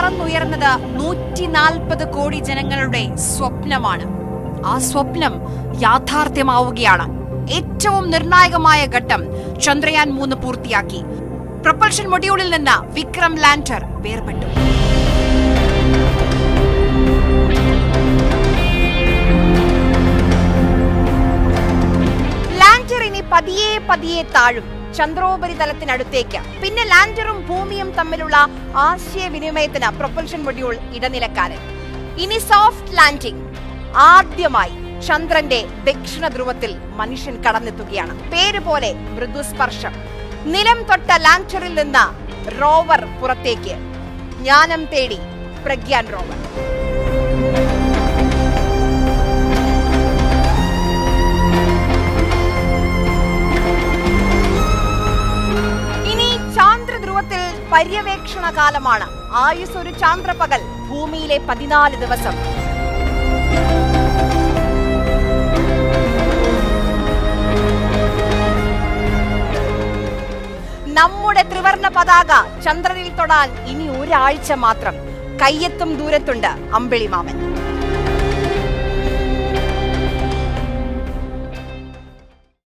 പറന്നുയർന്നത് നൂറ്റി നാൽപ്പത് കോടി ജനങ്ങളുടെ സ്വപ്നമാണ് ആ സ്വപ്നം യാഥാർത്ഥ്യമാവുകയാണ് ഏറ്റവും നിർണായകമായ ഘട്ടം ചന്ദ്രയാൻ മൂന്ന് പൂർത്തിയാക്കി പ്രൊപ്പൽഷൻ മൊഡ്യൂളിൽ നിന്ന് വിക്രം ലാൻഡർ വേർപെട്ടു ലാൻഡർ ഇനി പതിയെ പതിയെ താഴും ചന്ദ്രോപരിതലത്തിനടുത്തേക്ക് പിന്നെ ലാൻഡറും ഭൂമിയും തമ്മിലുള്ള ആശയവിനിമയത്തിന് പ്രൊപ്പൽഷൻ മൊഡ്യൂൾ ഇടനിലക്കാരൻ ഇനി സോഫ്റ്റ് ലാൻഡിംഗ് ആദ്യമായി ചന്ദ്രന്റെ ദക്ഷിണ ധ്രുവത്തിൽ മനുഷ്യൻ കടന്നെത്തുകയാണ് പേര് പോലെ മൃദുസ്പർശം നിലം തൊട്ട ലാൻഡറിൽ നിന്ന് റോവർ പുറത്തേക്ക് ജ്ഞാനം തേടി പ്രഗ്യാൻ റോവർ ഇനി ചാന്ദ്രധ്രുവത്തിൽ പര്യവേക്ഷണ കാലമാണ് ആയുസ് ഒരു ചാന്ദ്രപകൽ ഭൂമിയിലെ പതിനാല് ദിവസം നമ്മുടെ ത്രിവർണ പതാക ചന്ദ്രനിൽ തൊടാൻ ഇനി ഒരാഴ്ച മാത്രം കയ്യെത്തും ദൂരത്തുണ്ട് അമ്പിളിമാമൻ